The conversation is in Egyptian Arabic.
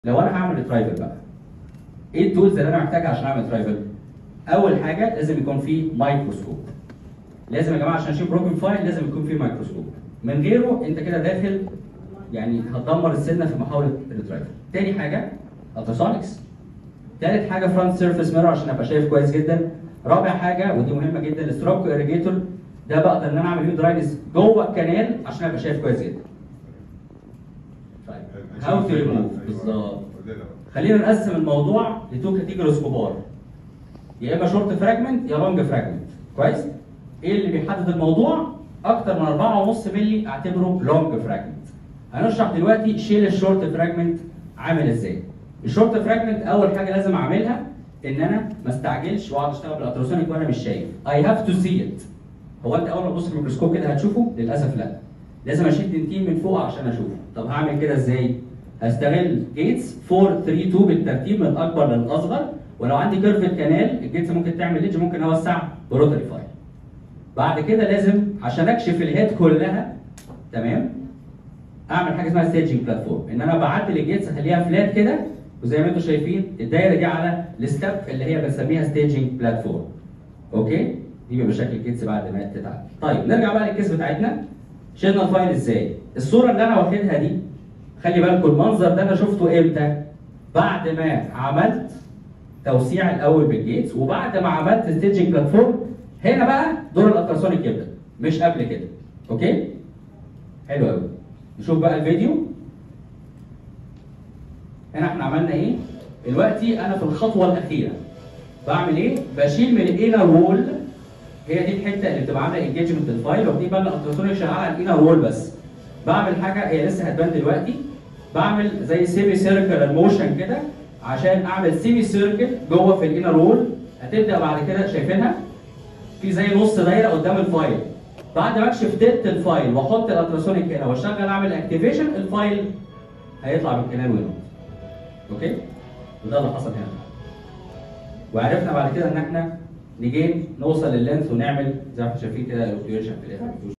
لو انا هعمل ريترايفل بقى ايه التولز اللي انا محتاجها عشان اعمل ريترايفل؟ اول حاجه لازم يكون في مايكروسكوب لازم يا جماعه عشان اشيل بروكن فايل لازم يكون في مايكروسكوب من غيره انت كده داخل يعني هتدمر السنه في محاوله الريترايفل تاني حاجه التراسونكس تالت حاجه فرونت سيرفيس ميرور عشان ابقى شايف كويس جدا رابع حاجه ودي مهمه جدا الستروك اريجيتور ده بقدر ان انا اعمل فيه دراينس جوه الكنال عشان ابقى شايف كويس جدا طيب هاو تو ريموف بالظبط خلينا نقسم الموضوع لتو كاتيجوريز كبار يا اما شورت فراجمنت يا لونج فراجمنت كويس ايه اللي بيحدد الموضوع اكتر من 4.5 مللي اعتبره لونج فراجمنت هنشرح دلوقتي شيل الشورت فراجمنت عامل ازاي الشورت فراجمنت اول حاجه لازم اعملها ان انا ما استعجلش واقعد اشتغل بالالتراسونيك وانا مش شايف اي هاف تو سي ات هو انت اول ما تبص في الميكروسكوب كده هتشوفه للاسف لا لازم اشيل دنتين من فوق عشان اشوفه طب هعمل كده ازاي هستغل جيتس 4 3 2 بالترتيب من الاكبر للاصغر ولو عندي كيرف كانال الجيتس ممكن تعمل ليدج ممكن اوسع بروتري فايل بعد كده لازم عشان اكشف الهيد كلها تمام اعمل حاجه اسمها ستيجنج بلاتفورم ان انا بعدل الجيتس اخليها فلات كده وزي ما انتم شايفين الدايره دي على الستيب اللي هي بنسميها ستيجنج بلاتفورم اوكي دي بيبقى شكل الجيتس بعد ما تتعدل طيب نرجع بقى للكيس بتاعتنا شلنا الفايل ازاي الصوره اللي انا واخدها دي خلي بالكم المنظر ده انا شفته امتى بعد ما عملت توسيع الاول بالجيتس وبعد ما عملت ستيجنج بلاتفورم هنا بقى دور الالتراسونيك يبدا مش قبل كده اوكي حلو قوي نشوف بقى الفيديو هنا احنا عملنا ايه دلوقتي انا في الخطوه الاخيره بعمل ايه بشيل من الانر وول هي دي الحته اللي بتبقى عامله انجيجمنت الفايل واخدين بالنا الالتراسونيك شغال على الانر وول بس بعمل حاجه هي لسه هتبان دلوقتي بعمل زي سيمي سيركل موشن كده عشان اعمل سيمي سيركل جوه في الانر وول هتبدا بعد كده شايفينها في زي نص دايره قدام الفايل بعد ما اكشف تلت الفايل واحط الالتراسونيك هنا واشغل اعمل اكتيفيشن الفايل هيطلع من الكنال وينط اوكي وده اللي حصل هنا وعرفنا بعد كده ان احنا نجين نوصل لللينس ونعمل زي ما احنا شايفين كده الاوبتيويشن في الاخر